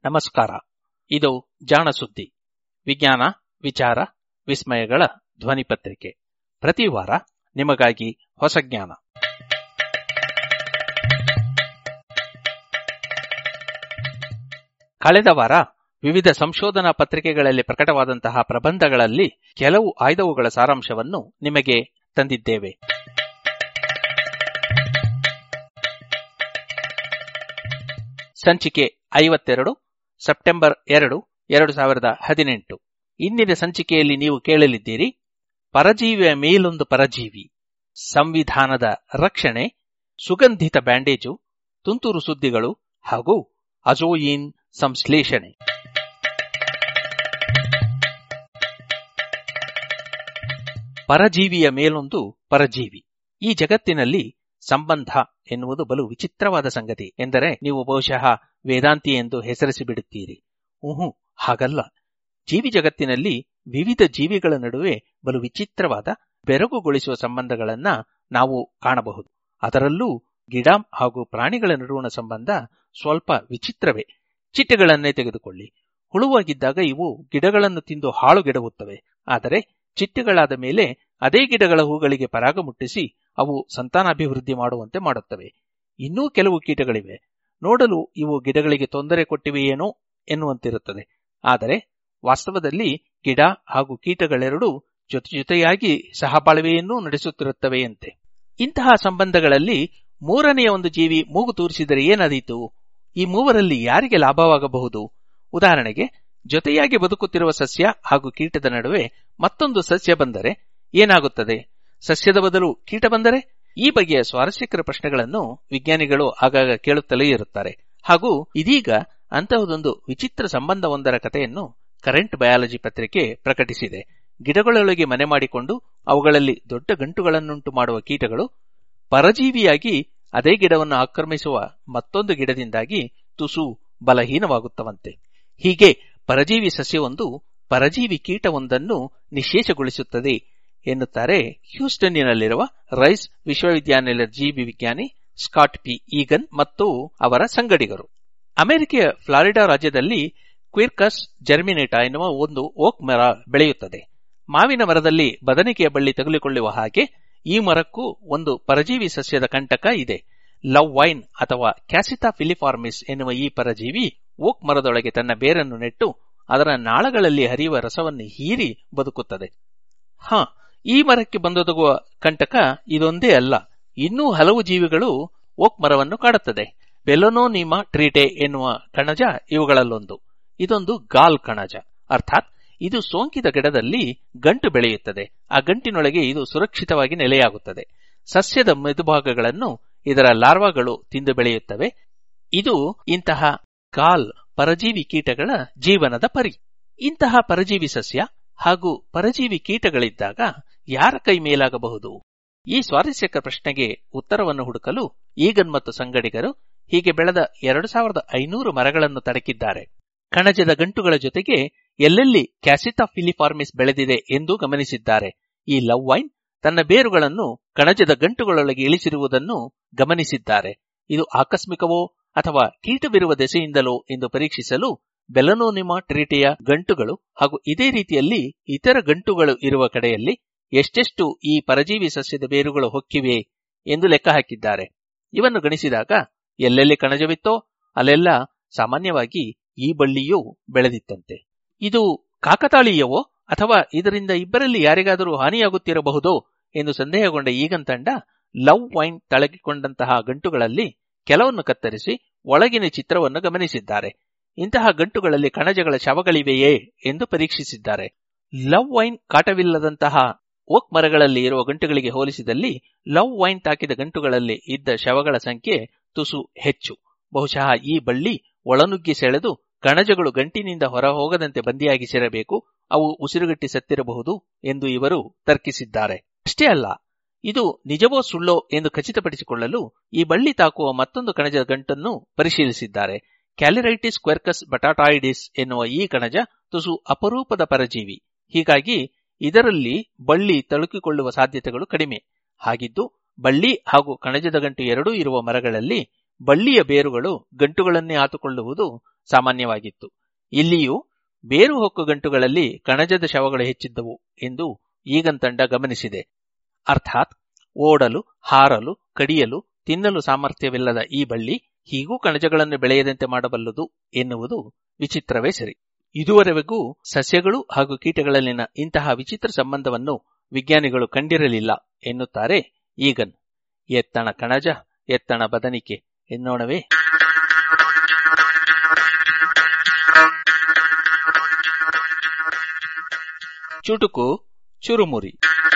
ನಮಸ್ಕಾರ ಇದು ಜಾಣ ಸುದ್ದಿ ವಿಜ್ಞಾನ ವಿಚಾರ ವಿಸ್ಮಯಗಳ ಧ್ವನಿ ಪತ್ರಿಕೆ ಪ್ರತಿ ವಾರ ನಿಮಗಾಗಿ ಹೊಸ ಜ್ಞಾನ ಕಳೆದ ವಾರ ವಿವಿಧ ಸಂಶೋಧನಾ ಪತ್ರಿಕೆಗಳಲ್ಲಿ ಪ್ರಕಟವಾದಂತಹ ಪ್ರಬಂಧಗಳಲ್ಲಿ ಕೆಲವು ಆಯ್ದವುಗಳ ಸಾರಾಂಶವನ್ನು ನಿಮಗೆ ತಂದಿದ್ದೇವೆ ಸಂಚಿಕೆ ಐವತ್ತೆರಡು ಸೆಪ್ಟೆಂಬರ್ ಎರಡು ಎರಡು ಸಾವಿರದ ಹದಿನೆಂಟು ಇಂದಿನ ಸಂಚಿಕೆಯಲ್ಲಿ ನೀವು ಕೇಳಲಿದ್ದೀರಿ ಪರಜೀವಿಯ ಮೇಲೊಂದು ಪರಜೀವಿ ಸಂವಿಧಾನದ ರಕ್ಷಣೆ ಸುಗಂಧಿತ ಬ್ಯಾಂಡೇಜು ತುಂತುರು ಸುದ್ದಿಗಳು ಹಾಗೂ ಅಜೋಯಿನ್ ಸಂಶ್ಲೇಷಣೆ ಪರಜೀವಿಯ ಮೇಲೊಂದು ಪರಜೀವಿ ಈ ಜಗತ್ತಿನಲ್ಲಿ ಸಂಬಂಧ ಎನ್ನುವುದು ಬಲು ವಿಚಿತ್ರವಾದ ಸಂಗತಿ ಎಂದರೆ ನೀವು ಬಹುಶಃ ವೇದಾಂತಿ ಎಂದು ಹೆಸರಿಸಿ ಬಿಡುತ್ತೀರಿ ಊಹು ಹಾಗಲ್ಲ ಜೀವಿ ಜಗತ್ತಿನಲ್ಲಿ ವಿವಿಧ ಜೀವಿಗಳ ನಡುವೆ ಬಲು ವಿಚಿತ್ರವಾದ ಬೆರಗುಗೊಳಿಸುವ ಸಂಬಂಧಗಳನ್ನ ನಾವು ಕಾಣಬಹುದು ಅದರಲ್ಲೂ ಗಿಡ ಹಾಗೂ ಪ್ರಾಣಿಗಳ ನಡುವಣ ಸಂಬಂಧ ಸ್ವಲ್ಪ ವಿಚಿತ್ರವೇ ಚಿಟ್ಟೆಗಳನ್ನೇ ತೆಗೆದುಕೊಳ್ಳಿ ಹುಳುವಾಗಿದ್ದಾಗ ಇವು ಗಿಡಗಳನ್ನು ತಿಂದು ಹಾಳುಗೆಡವುತ್ತವೆ ಆದರೆ ಚಿಟ್ಟೆಗಳಾದ ಮೇಲೆ ಅದೇ ಗಿಡಗಳ ಹೂಗಳಿಗೆ ಪರಾಗ ಮುಟ್ಟಿಸಿ ಅವು ಸಂತಾನಾಭಿವೃದ್ಧಿ ಮಾಡುವಂತೆ ಮಾಡುತ್ತವೆ ಇನ್ನೂ ಕೆಲವು ಕೀಟಗಳಿವೆ ನೋಡಲು ಇವು ಗಿಡಗಳಿಗೆ ತೊಂದರೆ ಕೊಟ್ಟಿವೆಯೇನೋ ಎನ್ನುವಂತಿರುತ್ತದೆ ಆದರೆ ವಾಸ್ತವದಲ್ಲಿ ಗಿಡ ಹಾಗೂ ಕೀಟಗಳೆರಡೂ ಜೊತೆ ಜೊತೆಯಾಗಿ ಸಹಬಾಳ್ವೆಯನ್ನೂ ನಡೆಸುತ್ತಿರುತ್ತವೆಯಂತೆ ಇಂತಹ ಸಂಬಂಧಗಳಲ್ಲಿ ಮೂರನೆಯ ಒಂದು ಜೀವಿ ಮೂಗು ತೂರಿಸಿದರೆ ಏನಾದೀತು ಈ ಮೂವರಲ್ಲಿ ಯಾರಿಗೆ ಲಾಭವಾಗಬಹುದು ಉದಾಹರಣೆಗೆ ಜೊತೆಯಾಗಿ ಬದುಕುತ್ತಿರುವ ಸಸ್ಯ ಹಾಗೂ ಕೀಟದ ನಡುವೆ ಮತ್ತೊಂದು ಸಸ್ಯ ಬಂದರೆ ಏನಾಗುತ್ತದೆ ಸಸ್ಯದ ಬದಲು ಕೀಟ ಬಂದರೆ ಈ ಬಗೆಯ ಸ್ವಾರಸ್ಯಕರ ಪ್ರಶ್ನೆಗಳನ್ನು ವಿಜ್ಞಾನಿಗಳು ಆಗಾಗ ಕೇಳುತ್ತಲೇ ಇರುತ್ತಾರೆ ಹಾಗೂ ಇದೀಗ ಅಂತಹದೊಂದು ವಿಚಿತ್ರ ಸಂಬಂಧವೊಂದರ ಕಥೆಯನ್ನು ಕರೆಂಟ್ ಬಯಾಲಜಿ ಪತ್ರಿಕೆ ಪ್ರಕಟಿಸಿದೆ ಗಿಡಗಳೊಳಗೆ ಮನೆ ಮಾಡಿಕೊಂಡು ಅವುಗಳಲ್ಲಿ ದೊಡ್ಡ ಗಂಟುಗಳನ್ನುಂಟು ಮಾಡುವ ಕೀಟಗಳು ಪರಜೀವಿಯಾಗಿ ಅದೇ ಗಿಡವನ್ನು ಆಕ್ರಮಿಸುವ ಮತ್ತೊಂದು ಗಿಡದಿಂದಾಗಿ ತುಸು ಬಲಹೀನವಾಗುತ್ತವಂತೆ ಹೀಗೆ ಪರಜೀವಿ ಸಸ್ಯವೊಂದು ಪರಜೀವಿ ಕೀಟವೊಂದನ್ನು ನಿಶೇಷಗೊಳಿಸುತ್ತದೆ ಎನ್ನುತ್ತಾರೆ ಹ್ಯೂಸ್ಟನ್ನಿನಲ್ಲಿರುವ ರೈಸ್ ವಿಶ್ವವಿದ್ಯಾನಿಲಯದ ಜೀವಿ ವಿಜ್ಞಾನಿ ಸ್ಕಾಟ್ ಪಿ ಈಗನ್ ಮತ್ತು ಅವರ ಸಂಗಡಿಗರು ಅಮೆರಿಕೆಯ ಫ್ಲಾರಿಡಾ ರಾಜ್ಯದಲ್ಲಿ ಕ್ವಿರ್ಕಸ್ ಜರ್ಮಿನೇಟಾ ಎನ್ನುವ ಒಂದು ಓಕ್ ಮರ ಬೆಳೆಯುತ್ತದೆ ಮಾವಿನ ಮರದಲ್ಲಿ ಬದನಿಕೆಯ ಬಳ್ಳಿ ತಗುಲಿಕೊಳ್ಳುವ ಹಾಗೆ ಈ ಮರಕ್ಕೂ ಒಂದು ಪರಜೀವಿ ಸಸ್ಯದ ಕಂಟಕ ಇದೆ ಲವ್ ವೈನ್ ಅಥವಾ ಕ್ಯಾಸಿತಾ ಫಿಲಿಫಾರ್ಮಿಸ್ ಎನ್ನುವ ಈ ಪರಜೀವಿ ಓಕ್ ಮರದೊಳಗೆ ತನ್ನ ಬೇರನ್ನು ನೆಟ್ಟು ಅದರ ನಾಳಗಳಲ್ಲಿ ಹರಿಯುವ ರಸವನ್ನು ಹೀರಿ ಬದುಕುತ್ತದೆ ಹ ಈ ಮರಕ್ಕೆ ಬಂದೊದಗುವ ಕಂಟಕ ಇದೊಂದೇ ಅಲ್ಲ ಇನ್ನೂ ಹಲವು ಜೀವಿಗಳು ಓಕ್ ಮರವನ್ನು ಕಾಡುತ್ತದೆ ಬೆಲೊನೋನಿಮಾ ಟ್ರೀಟೆ ಎನ್ನುವ ಕಣಜ ಇವುಗಳಲ್ಲೊಂದು ಇದೊಂದು ಗಾಲ್ ಕಣಜ ಅರ್ಥಾತ್ ಇದು ಸೋಂಕಿತ ಗಿಡದಲ್ಲಿ ಗಂಟು ಬೆಳೆಯುತ್ತದೆ ಆ ಗಂಟಿನೊಳಗೆ ಇದು ಸುರಕ್ಷಿತವಾಗಿ ನೆಲೆಯಾಗುತ್ತದೆ ಸಸ್ಯದ ಮೆದುಭಾಗಗಳನ್ನು ಇದರ ಲಾರ್ವಾಗಳು ತಿಂದು ಬೆಳೆಯುತ್ತವೆ ಇದು ಇಂತಹ ಗಾಲ್ ಪರಜೀವಿ ಕೀಟಗಳ ಜೀವನದ ಪರಿ ಇಂತಹ ಪರಜೀವಿ ಸಸ್ಯ ಹಾಗೂ ಪರಜೀವಿ ಕೀಟಗಳಿದ್ದಾಗ ಯಾರ ಕೈ ಮೇಲಾಗಬಹುದು ಈ ಸ್ವಾರಸ್ಯಕ ಪ್ರಶ್ನೆಗೆ ಉತ್ತರವನ್ನು ಹುಡುಕಲು ಈಗನ್ ಮತ್ತು ಸಂಗಡಿಗರು ಹೀಗೆ ಬೆಳೆದ ಎರಡು ಸಾವಿರದ ಐನೂರು ಮರಗಳನ್ನು ತಡಕಿದ್ದಾರೆ ಕಣಜದ ಗಂಟುಗಳ ಜೊತೆಗೆ ಎಲ್ಲೆಲ್ಲಿ ಕ್ಯಾಸಿತಾ ಫಿಲಿಫಾರ್ಮಿಸ್ ಬೆಳೆದಿದೆ ಎಂದು ಗಮನಿಸಿದ್ದಾರೆ ಈ ಲವ್ ವೈನ್ ತನ್ನ ಬೇರುಗಳನ್ನು ಕಣಜದ ಗಂಟುಗಳೊಳಗೆ ಇಳಿಸಿರುವುದನ್ನು ಗಮನಿಸಿದ್ದಾರೆ ಇದು ಆಕಸ್ಮಿಕವೋ ಅಥವಾ ಕೀಟವಿರುವ ದೆಸೆಯಿಂದಲೋ ಎಂದು ಪರೀಕ್ಷಿಸಲು ಬೆಲನೋನಿಮಾ ಟ್ರೀಟೆಯ ಗಂಟುಗಳು ಹಾಗೂ ಇದೇ ರೀತಿಯಲ್ಲಿ ಇತರ ಗಂಟುಗಳು ಇರುವ ಕಡೆಯಲ್ಲಿ ಎಷ್ಟೆಷ್ಟು ಈ ಪರಜೀವಿ ಸಸ್ಯದ ಬೇರುಗಳು ಹೊಕ್ಕಿವೆ ಎಂದು ಲೆಕ್ಕ ಹಾಕಿದ್ದಾರೆ ಇವನ್ನು ಗಣಿಸಿದಾಗ ಎಲ್ಲೆಲ್ಲಿ ಕಣಜವಿತ್ತೋ ಅಲ್ಲೆಲ್ಲ ಸಾಮಾನ್ಯವಾಗಿ ಈ ಬಳ್ಳಿಯೂ ಬೆಳೆದಿತ್ತಂತೆ ಇದು ಕಾಕತಾಳೀಯವೋ ಅಥವಾ ಇದರಿಂದ ಇಬ್ಬರಲ್ಲಿ ಯಾರಿಗಾದರೂ ಹಾನಿಯಾಗುತ್ತಿರಬಹುದೋ ಎಂದು ಸಂದೇಹಗೊಂಡ ಈಗನ್ ತಂಡ ಲವ್ ವೈನ್ ತಳಗಿಕೊಂಡಂತಹ ಗಂಟುಗಳಲ್ಲಿ ಕೆಲವನ್ನು ಕತ್ತರಿಸಿ ಒಳಗಿನ ಚಿತ್ರವನ್ನು ಗಮನಿಸಿದ್ದಾರೆ ಇಂತಹ ಗಂಟುಗಳಲ್ಲಿ ಕಣಜಗಳ ಶವಗಳಿವೆಯೇ ಎಂದು ಪರೀಕ್ಷಿಸಿದ್ದಾರೆ ಲವ್ ವೈನ್ ಕಾಟವಿಲ್ಲದಂತಹ ಓಕ್ ಮರಗಳಲ್ಲಿ ಇರುವ ಗಂಟುಗಳಿಗೆ ಹೋಲಿಸಿದಲ್ಲಿ ಲವ್ ವೈನ್ ತಾಕಿದ ಗಂಟುಗಳಲ್ಲಿ ಇದ್ದ ಶವಗಳ ಸಂಖ್ಯೆ ತುಸು ಹೆಚ್ಚು ಬಹುಶಃ ಈ ಬಳ್ಳಿ ಒಳನುಗ್ಗಿ ಸೆಳೆದು ಕಣಜಗಳು ಗಂಟಿನಿಂದ ಹೊರ ಹೋಗದಂತೆ ಬಂದಿಯಾಗಿಸಿರಬೇಕು ಅವು ಉಸಿರುಗಟ್ಟಿ ಸತ್ತಿರಬಹುದು ಎಂದು ಇವರು ತರ್ಕಿಸಿದ್ದಾರೆ ಅಷ್ಟೇ ಅಲ್ಲ ಇದು ನಿಜವೋ ಸುಳ್ಳೋ ಎಂದು ಖಚಿತಪಡಿಸಿಕೊಳ್ಳಲು ಈ ಬಳ್ಳಿ ತಾಕುವ ಮತ್ತೊಂದು ಕಣಜದ ಗಂಟನ್ನು ಪರಿಶೀಲಿಸಿದ್ದಾರೆ ಕ್ಯಾಲಿರೈಟಿಸ್ ಕ್ವೆರ್ಕಸ್ ಬಟಾಟಾಯಿಡಿಸ್ ಎನ್ನುವ ಈ ಕಣಜ ತುಸು ಅಪರೂಪದ ಪರಜೀವಿ ಹೀಗಾಗಿ ಇದರಲ್ಲಿ ಬಳ್ಳಿ ತಳುಕಿಕೊಳ್ಳುವ ಸಾಧ್ಯತೆಗಳು ಕಡಿಮೆ ಹಾಗಿದ್ದು ಬಳ್ಳಿ ಹಾಗೂ ಕಣಜದ ಗಂಟು ಎರಡೂ ಇರುವ ಮರಗಳಲ್ಲಿ ಬಳ್ಳಿಯ ಬೇರುಗಳು ಗಂಟುಗಳನ್ನೇ ಆತುಕೊಳ್ಳುವುದು ಸಾಮಾನ್ಯವಾಗಿತ್ತು ಇಲ್ಲಿಯೂ ಬೇರು ಹೊಕ್ಕು ಗಂಟುಗಳಲ್ಲಿ ಕಣಜದ ಶವಗಳು ಹೆಚ್ಚಿದ್ದವು ಎಂದು ಈಗನ್ ತಂಡ ಗಮನಿಸಿದೆ ಅರ್ಥಾತ್ ಓಡಲು ಹಾರಲು ಕಡಿಯಲು ತಿನ್ನಲು ಸಾಮರ್ಥ್ಯವಿಲ್ಲದ ಈ ಬಳ್ಳಿ ಹೀಗೂ ಕಣಜಗಳನ್ನು ಬೆಳೆಯದಂತೆ ಮಾಡಬಲ್ಲದು ಎನ್ನುವುದು ವಿಚಿತ್ರವೇ ಸರಿ ಇದುವರೆಗೂ ಸಸ್ಯಗಳು ಹಾಗೂ ಕೀಟಗಳಲ್ಲಿನ ಇಂತಹ ವಿಚಿತ್ರ ಸಂಬಂಧವನ್ನು ವಿಜ್ಞಾನಿಗಳು ಕಂಡಿರಲಿಲ್ಲ ಎನ್ನುತ್ತಾರೆ ಈಗನ್ ಎತ್ತಣ ಕಣಜ ಎತ್ತಣ ಬದನಿಕೆ ಎನ್ನೋಣವೇ ಚುಟುಕು ಚುರುಮುರಿ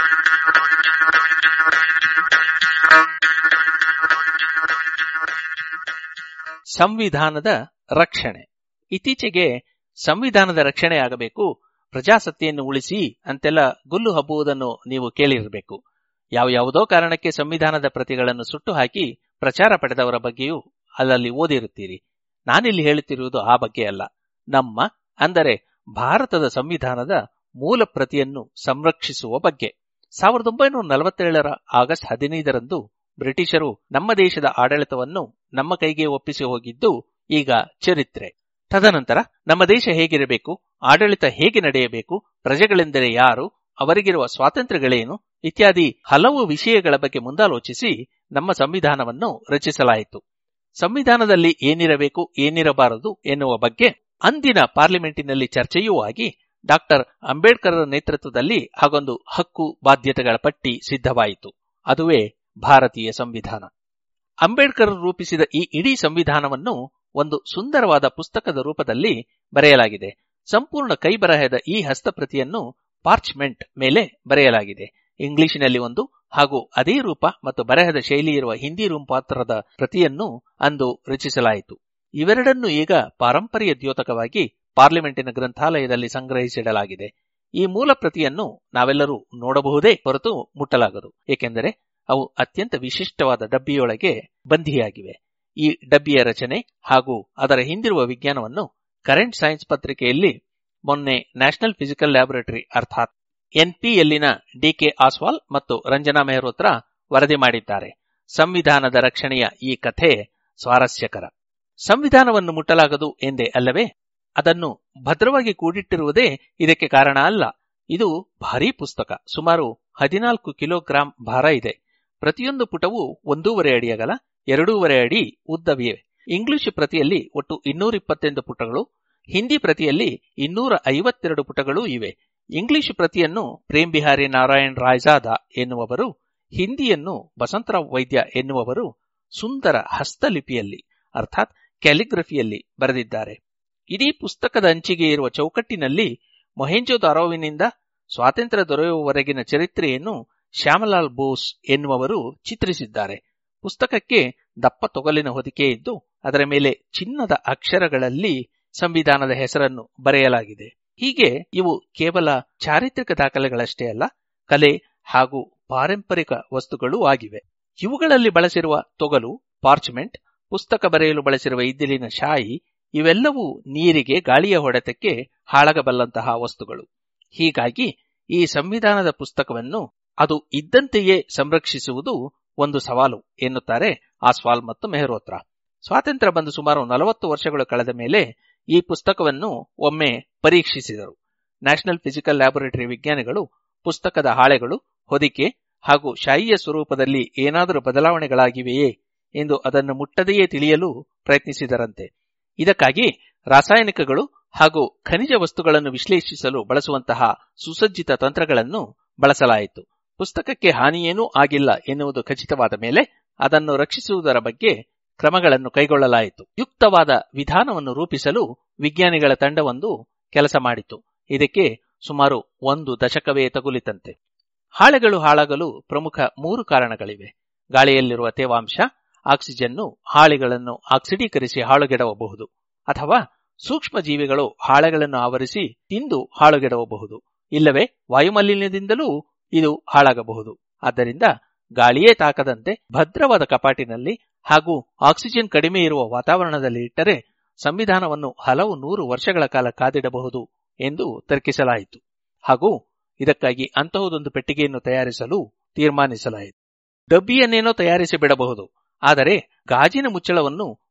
ಸಂವಿಧಾನದ ರಕ್ಷಣೆ ಇತ್ತೀಚೆಗೆ ಸಂವಿಧಾನದ ರಕ್ಷಣೆ ಆಗಬೇಕು ಪ್ರಜಾಸತ್ತೆಯನ್ನು ಉಳಿಸಿ ಅಂತೆಲ್ಲ ಗುಲ್ಲು ಹಬ್ಬುವುದನ್ನು ನೀವು ಕೇಳಿರಬೇಕು ಯಾವ ಯಾವುದೋ ಕಾರಣಕ್ಕೆ ಸಂವಿಧಾನದ ಪ್ರತಿಗಳನ್ನು ಸುಟ್ಟು ಹಾಕಿ ಪ್ರಚಾರ ಪಡೆದವರ ಬಗ್ಗೆಯೂ ಅಲ್ಲಲ್ಲಿ ಓದಿರುತ್ತೀರಿ ನಾನಿಲ್ಲಿ ಹೇಳುತ್ತಿರುವುದು ಆ ಬಗ್ಗೆ ಅಲ್ಲ ನಮ್ಮ ಅಂದರೆ ಭಾರತದ ಸಂವಿಧಾನದ ಮೂಲ ಪ್ರತಿಯನ್ನು ಸಂರಕ್ಷಿಸುವ ಬಗ್ಗೆ ಸಾವಿರದ ಒಂಬೈನೂರ ನಲವತ್ತೇಳರ ಆಗಸ್ಟ್ ಹದಿನೈದರಂದು ಬ್ರಿಟಿಷರು ನಮ್ಮ ದೇಶದ ಆಡಳಿತವನ್ನು ನಮ್ಮ ಕೈಗೆ ಒಪ್ಪಿಸಿ ಹೋಗಿದ್ದು ಈಗ ಚರಿತ್ರೆ ತದನಂತರ ನಮ್ಮ ದೇಶ ಹೇಗಿರಬೇಕು ಆಡಳಿತ ಹೇಗೆ ನಡೆಯಬೇಕು ಪ್ರಜೆಗಳೆಂದರೆ ಯಾರು ಅವರಿಗಿರುವ ಸ್ವಾತಂತ್ರ್ಯಗಳೇನು ಇತ್ಯಾದಿ ಹಲವು ವಿಷಯಗಳ ಬಗ್ಗೆ ಮುಂದಾಲೋಚಿಸಿ ನಮ್ಮ ಸಂವಿಧಾನವನ್ನು ರಚಿಸಲಾಯಿತು ಸಂವಿಧಾನದಲ್ಲಿ ಏನಿರಬೇಕು ಏನಿರಬಾರದು ಎನ್ನುವ ಬಗ್ಗೆ ಅಂದಿನ ಪಾರ್ಲಿಮೆಂಟಿನಲ್ಲಿ ಚರ್ಚೆಯೂ ಆಗಿ ಡಾಕ್ಟರ್ ಅಂಬೇಡ್ಕರ್ ನೇತೃತ್ವದಲ್ಲಿ ಹಾಗೊಂದು ಹಕ್ಕು ಬಾಧ್ಯತೆಗಳ ಪಟ್ಟಿ ಸಿದ್ಧವಾಯಿತು ಅದುವೇ ಭಾರತೀಯ ಸಂವಿಧಾನ ಅಂಬೇಡ್ಕರ್ ರೂಪಿಸಿದ ಈ ಇಡೀ ಸಂವಿಧಾನವನ್ನು ಒಂದು ಸುಂದರವಾದ ಪುಸ್ತಕದ ರೂಪದಲ್ಲಿ ಬರೆಯಲಾಗಿದೆ ಸಂಪೂರ್ಣ ಕೈಬರಹದ ಈ ಹಸ್ತಪ್ರತಿಯನ್ನು ಪಾರ್ಚ್ಮೆಂಟ್ ಮೇಲೆ ಬರೆಯಲಾಗಿದೆ ಇಂಗ್ಲಿಶಿನಲ್ಲಿ ಒಂದು ಹಾಗೂ ಅದೇ ರೂಪ ಮತ್ತು ಬರೆಹದ ಶೈಲಿ ಇರುವ ಹಿಂದಿ ರೂಪಾಂತರದ ಪ್ರತಿಯನ್ನು ಅಂದು ರಚಿಸಲಾಯಿತು ಇವೆರಡನ್ನು ಈಗ ಪಾರಂಪರ್ಯ ದ್ಯೋತಕವಾಗಿ ಪಾರ್ಲಿಮೆಂಟಿನ ಗ್ರಂಥಾಲಯದಲ್ಲಿ ಸಂಗ್ರಹಿಸಿಡಲಾಗಿದೆ ಈ ಮೂಲ ಪ್ರತಿಯನ್ನು ನಾವೆಲ್ಲರೂ ನೋಡಬಹುದೇ ಹೊರತು ಮುಟ್ಟಲಾಗದು ಏಕೆಂದರೆ ಅವು ಅತ್ಯಂತ ವಿಶಿಷ್ಟವಾದ ಡಬ್ಬಿಯೊಳಗೆ ಬಂಧಿಯಾಗಿವೆ ಈ ಡಬ್ಬಿಯ ರಚನೆ ಹಾಗೂ ಅದರ ಹಿಂದಿರುವ ವಿಜ್ಞಾನವನ್ನು ಕರೆಂಟ್ ಸೈನ್ಸ್ ಪತ್ರಿಕೆಯಲ್ಲಿ ಮೊನ್ನೆ ನ್ಯಾಷನಲ್ ಫಿಸಿಕಲ್ ಲ್ಯಾಬೊರೇಟರಿ ಅರ್ಥಾತ್ ಎನ್ಪಿಯಲ್ಲಿನ ಡಿಕೆ ಆಸ್ವಾಲ್ ಮತ್ತು ರಂಜನಾ ಮೆಹ್ರೋತ್ರ ವರದಿ ಮಾಡಿದ್ದಾರೆ ಸಂವಿಧಾನದ ರಕ್ಷಣೆಯ ಈ ಕಥೆ ಸ್ವಾರಸ್ಯಕರ ಸಂವಿಧಾನವನ್ನು ಮುಟ್ಟಲಾಗದು ಎಂದೇ ಅಲ್ಲವೇ ಅದನ್ನು ಭದ್ರವಾಗಿ ಕೂಡಿಟ್ಟಿರುವುದೇ ಇದಕ್ಕೆ ಕಾರಣ ಅಲ್ಲ ಇದು ಭಾರೀ ಪುಸ್ತಕ ಸುಮಾರು ಹದಿನಾಲ್ಕು ಕಿಲೋಗ್ರಾಂ ಭಾರ ಇದೆ ಪ್ರತಿಯೊಂದು ಪುಟವು ಒಂದೂವರೆ ಅಡಿ ಅಗಲ ಎರಡೂವರೆ ಅಡಿ ಉದ್ದವಿವೆ ಇಂಗ್ಲಿಷ್ ಪ್ರತಿಯಲ್ಲಿ ಒಟ್ಟು ಇನ್ನೂರ ಇಪ್ಪತ್ತೆಂಟು ಪುಟಗಳು ಹಿಂದಿ ಪ್ರತಿಯಲ್ಲಿ ಇನ್ನೂರ ಐವತ್ತೆರಡು ಪುಟಗಳೂ ಇವೆ ಇಂಗ್ಲಿಷ್ ಪ್ರತಿಯನ್ನು ಪ್ರೇಮ್ ಬಿಹಾರಿ ನಾರಾಯಣ್ ರಾಯ್ಜಾದ ಎನ್ನುವವರು ಹಿಂದಿಯನ್ನು ಬಸಂತರಾವ್ ವೈದ್ಯ ಎನ್ನುವವರು ಸುಂದರ ಹಸ್ತಲಿಪಿಯಲ್ಲಿ ಅರ್ಥಾತ್ ಕ್ಯಾಲಿಗ್ರಫಿಯಲ್ಲಿ ಬರೆದಿದ್ದಾರೆ ಇಡೀ ಪುಸ್ತಕದ ಅಂಚಿಗೆ ಇರುವ ಚೌಕಟ್ಟಿನಲ್ಲಿ ಮೊಹೆಂಜೋ ದಾರೋವಿನಿಂದ ಸ್ವಾತಂತ್ರ್ಯ ದೊರೆಯುವವರೆಗಿನ ಚರಿತ್ರೆಯನ್ನು ಶ್ಯಾಮಲಾಲ್ ಬೋಸ್ ಎನ್ನುವವರು ಚಿತ್ರಿಸಿದ್ದಾರೆ ಪುಸ್ತಕಕ್ಕೆ ದಪ್ಪ ತೊಗಲಿನ ಹೊದಿಕೆ ಇದ್ದು ಅದರ ಮೇಲೆ ಚಿನ್ನದ ಅಕ್ಷರಗಳಲ್ಲಿ ಸಂವಿಧಾನದ ಹೆಸರನ್ನು ಬರೆಯಲಾಗಿದೆ ಹೀಗೆ ಇವು ಕೇವಲ ಚಾರಿತ್ರಿಕ ದಾಖಲೆಗಳಷ್ಟೇ ಅಲ್ಲ ಕಲೆ ಹಾಗೂ ಪಾರಂಪರಿಕ ವಸ್ತುಗಳೂ ಆಗಿವೆ ಇವುಗಳಲ್ಲಿ ಬಳಸಿರುವ ತೊಗಲು ಪಾರ್ಚ್ಮೆಂಟ್ ಪುಸ್ತಕ ಬರೆಯಲು ಬಳಸಿರುವ ಇದ್ದಿಲಿನ ಶಾಯಿ ಇವೆಲ್ಲವೂ ನೀರಿಗೆ ಗಾಳಿಯ ಹೊಡೆತಕ್ಕೆ ಹಾಳಾಗಬಲ್ಲಂತಹ ವಸ್ತುಗಳು ಹೀಗಾಗಿ ಈ ಸಂವಿಧಾನದ ಪುಸ್ತಕವನ್ನು ಅದು ಇದ್ದಂತೆಯೇ ಸಂರಕ್ಷಿಸುವುದು ಒಂದು ಸವಾಲು ಎನ್ನುತ್ತಾರೆ ಆಸ್ವಾಲ್ ಮತ್ತು ಮೆಹರೋತ್ರ ಸ್ವಾತಂತ್ರ್ಯ ಬಂದು ಸುಮಾರು ನಲವತ್ತು ವರ್ಷಗಳು ಕಳೆದ ಮೇಲೆ ಈ ಪುಸ್ತಕವನ್ನು ಒಮ್ಮೆ ಪರೀಕ್ಷಿಸಿದರು ನ್ಯಾಷನಲ್ ಫಿಸಿಕಲ್ ಲ್ಯಾಬೊರೇಟರಿ ವಿಜ್ಞಾನಿಗಳು ಪುಸ್ತಕದ ಹಾಳೆಗಳು ಹೊದಿಕೆ ಹಾಗೂ ಶಾಯಿಯ ಸ್ವರೂಪದಲ್ಲಿ ಏನಾದರೂ ಬದಲಾವಣೆಗಳಾಗಿವೆಯೇ ಎಂದು ಅದನ್ನು ಮುಟ್ಟದೆಯೇ ತಿಳಿಯಲು ಪ್ರಯತ್ನಿಸಿದರಂತೆ ಇದಕ್ಕಾಗಿ ರಾಸಾಯನಿಕಗಳು ಹಾಗೂ ಖನಿಜ ವಸ್ತುಗಳನ್ನು ವಿಶ್ಲೇಷಿಸಲು ಬಳಸುವಂತಹ ಸುಸಜ್ಜಿತ ತಂತ್ರಗಳನ್ನು ಬಳಸಲಾಯಿತು ಪುಸ್ತಕಕ್ಕೆ ಹಾನಿಯೇನೂ ಆಗಿಲ್ಲ ಎನ್ನುವುದು ಖಚಿತವಾದ ಮೇಲೆ ಅದನ್ನು ರಕ್ಷಿಸುವುದರ ಬಗ್ಗೆ ಕ್ರಮಗಳನ್ನು ಕೈಗೊಳ್ಳಲಾಯಿತು ಯುಕ್ತವಾದ ವಿಧಾನವನ್ನು ರೂಪಿಸಲು ವಿಜ್ಞಾನಿಗಳ ತಂಡವೊಂದು ಕೆಲಸ ಮಾಡಿತು ಇದಕ್ಕೆ ಸುಮಾರು ಒಂದು ದಶಕವೇ ತಗುಲಿತಂತೆ ಹಾಳೆಗಳು ಹಾಳಾಗಲು ಪ್ರಮುಖ ಮೂರು ಕಾರಣಗಳಿವೆ ಗಾಳಿಯಲ್ಲಿರುವ ತೇವಾಂಶ ಆಕ್ಸಿಜನ್ನು ಹಾಳೆಗಳನ್ನು ಆಕ್ಸಿಡೀಕರಿಸಿ ಹಾಳುಗೆಡವಬಹುದು ಅಥವಾ ಸೂಕ್ಷ್ಮ ಜೀವಿಗಳು ಹಾಳೆಗಳನ್ನು ಆವರಿಸಿ ತಿಂದು ಹಾಳುಗೆಡವಬಹುದು ಇಲ್ಲವೇ ವಾಯುಮಾಲಿನ್ಯದಿಂದಲೂ ಇದು ಹಾಳಾಗಬಹುದು ಆದ್ದರಿಂದ ಗಾಳಿಯೇ ತಾಕದಂತೆ ಭದ್ರವಾದ ಕಪಾಟಿನಲ್ಲಿ ಹಾಗೂ ಆಕ್ಸಿಜನ್ ಕಡಿಮೆ ಇರುವ ವಾತಾವರಣದಲ್ಲಿ ಇಟ್ಟರೆ ಸಂವಿಧಾನವನ್ನು ಹಲವು ನೂರು ವರ್ಷಗಳ ಕಾಲ ಕಾದಿಡಬಹುದು ಎಂದು ತರ್ಕಿಸಲಾಯಿತು ಹಾಗೂ ಇದಕ್ಕಾಗಿ ಅಂತಹದೊಂದು ಪೆಟ್ಟಿಗೆಯನ್ನು ತಯಾರಿಸಲು ತೀರ್ಮಾನಿಸಲಾಯಿತು ಡಬ್ಬಿಯನ್ನೇನೋ ತಯಾರಿಸಿ ಬಿಡಬಹುದು ಆದರೆ ಗಾಜಿನ ಮುಚ್ಚಳವನ್ನು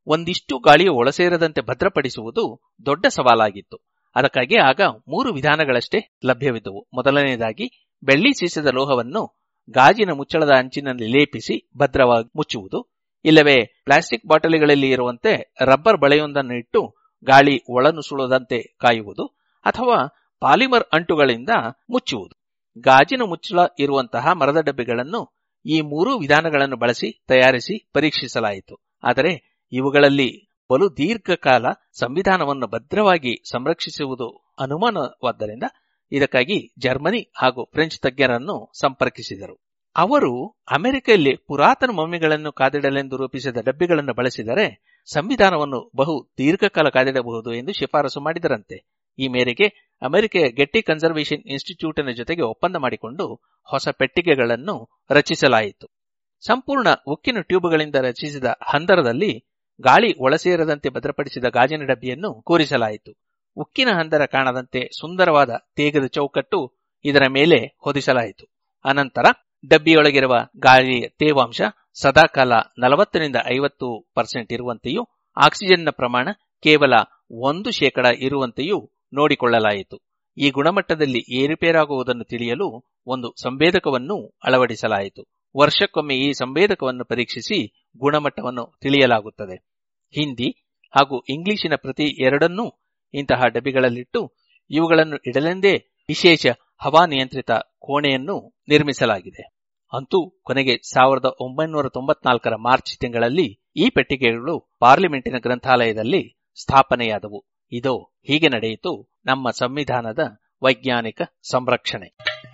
ಒಂದಿಷ್ಟು ಗಾಳಿಯು ಒಳಸೇರದಂತೆ ಭದ್ರಪಡಿಸುವುದು ದೊಡ್ಡ ಸವಾಲಾಗಿತ್ತು ಅದಕ್ಕಾಗಿ ಆಗ ಮೂರು ವಿಧಾನಗಳಷ್ಟೇ ಲಭ್ಯವಿದ್ದವು ಮೊದಲನೆಯದಾಗಿ ಬೆಳ್ಳಿ ಸೀಸದ ಲೋಹವನ್ನು ಗಾಜಿನ ಮುಚ್ಚಳದ ಅಂಚಿನಲ್ಲಿ ಲೇಪಿಸಿ ಭದ್ರವಾಗಿ ಮುಚ್ಚುವುದು ಇಲ್ಲವೇ ಪ್ಲಾಸ್ಟಿಕ್ ಬಾಟಲಿಗಳಲ್ಲಿ ಇರುವಂತೆ ರಬ್ಬರ್ ಬಳೆಯೊಂದನ್ನು ಇಟ್ಟು ಗಾಳಿ ಒಳನುಸುಳದಂತೆ ಕಾಯುವುದು ಅಥವಾ ಪಾಲಿಮರ್ ಅಂಟುಗಳಿಂದ ಮುಚ್ಚುವುದು ಗಾಜಿನ ಮುಚ್ಚಳ ಇರುವಂತಹ ಮರದ ಡಬ್ಬಿಗಳನ್ನು ಈ ಮೂರೂ ವಿಧಾನಗಳನ್ನು ಬಳಸಿ ತಯಾರಿಸಿ ಪರೀಕ್ಷಿಸಲಾಯಿತು ಆದರೆ ಇವುಗಳಲ್ಲಿ ಬಲು ದೀರ್ಘಕಾಲ ಸಂವಿಧಾನವನ್ನು ಭದ್ರವಾಗಿ ಸಂರಕ್ಷಿಸುವುದು ಅನುಮಾನವಾದ್ದರಿಂದ ಇದಕ್ಕಾಗಿ ಜರ್ಮನಿ ಹಾಗೂ ಫ್ರೆಂಚ್ ತಜ್ಞರನ್ನು ಸಂಪರ್ಕಿಸಿದರು ಅವರು ಅಮೆರಿಕೆಯಲ್ಲಿ ಪುರಾತನ ಮಮ್ಮಿಗಳನ್ನು ಕಾದಿಡಲೆಂದು ರೂಪಿಸಿದ ಡಬ್ಬಿಗಳನ್ನು ಬಳಸಿದರೆ ಸಂವಿಧಾನವನ್ನು ಬಹು ದೀರ್ಘಕಾಲ ಕಾದಿಡಬಹುದು ಎಂದು ಶಿಫಾರಸು ಮಾಡಿದರಂತೆ ಈ ಮೇರೆಗೆ ಅಮೆರಿಕೆಯ ಗೆಟ್ಟಿ ಕನ್ಸರ್ವೇಷನ್ ಇನ್ಸ್ಟಿಟ್ಯೂಟಿನ ಜೊತೆಗೆ ಒಪ್ಪಂದ ಮಾಡಿಕೊಂಡು ಹೊಸ ಪೆಟ್ಟಿಗೆಗಳನ್ನು ರಚಿಸಲಾಯಿತು ಸಂಪೂರ್ಣ ಉಕ್ಕಿನ ಟ್ಯೂಬ್ಗಳಿಂದ ರಚಿಸಿದ ಹಂದರದಲ್ಲಿ ಗಾಳಿ ಒಳಸೇರದಂತೆ ಭದ್ರಪಡಿಸಿದ ಗಾಜಿನ ಡಬ್ಬಿಯನ್ನು ಕೂರಿಸಲಾಯಿತು ಉಕ್ಕಿನ ಹಂದರ ಕಾಣದಂತೆ ಸುಂದರವಾದ ತೇಗದ ಚೌಕಟ್ಟು ಇದರ ಮೇಲೆ ಹೊದಿಸಲಾಯಿತು ಅನಂತರ ಡಬ್ಬಿಯೊಳಗಿರುವ ಗಾಳಿಯ ತೇವಾಂಶ ಸದಾಕಾಲ ನಲವತ್ತರಿಂದ ಐವತ್ತು ಪರ್ಸೆಂಟ್ ಇರುವಂತೆಯೂ ಆಕ್ಸಿಜನ್ನ ಪ್ರಮಾಣ ಕೇವಲ ಒಂದು ಶೇಕಡ ಇರುವಂತೆಯೂ ನೋಡಿಕೊಳ್ಳಲಾಯಿತು ಈ ಗುಣಮಟ್ಟದಲ್ಲಿ ಏರುಪೇರಾಗುವುದನ್ನು ತಿಳಿಯಲು ಒಂದು ಸಂವೇದಕವನ್ನು ಅಳವಡಿಸಲಾಯಿತು ವರ್ಷಕ್ಕೊಮ್ಮೆ ಈ ಸಂವೇದಕವನ್ನು ಪರೀಕ್ಷಿಸಿ ಗುಣಮಟ್ಟವನ್ನು ತಿಳಿಯಲಾಗುತ್ತದೆ ಹಿಂದಿ ಹಾಗೂ ಇಂಗ್ಲಿಶಿನ ಪ್ರತಿ ಎರಡನ್ನೂ ಇಂತಹ ಡಬ್ಬಿಗಳಲ್ಲಿಟ್ಟು ಇವುಗಳನ್ನು ಇಡಲೆಂದೇ ವಿಶೇಷ ಹವಾನಿಯಂತ್ರಿತ ಕೋಣೆಯನ್ನು ನಿರ್ಮಿಸಲಾಗಿದೆ ಅಂತೂ ಕೊನೆಗೆ ಸಾವಿರದ ಒಂಬೈನೂರ ತೊಂಬತ್ನಾಲ್ಕರ ಮಾರ್ಚ್ ತಿಂಗಳಲ್ಲಿ ಈ ಪೆಟ್ಟಿಗೆಗಳು ಪಾರ್ಲಿಮೆಂಟಿನ ಗ್ರಂಥಾಲಯದಲ್ಲಿ ಸ್ಥಾಪನೆಯಾದವು ಇದೋ ಹೀಗೆ ನಡೆಯಿತು ನಮ್ಮ ಸಂವಿಧಾನದ ವೈಜ್ಞಾನಿಕ ಸಂರಕ್ಷಣೆ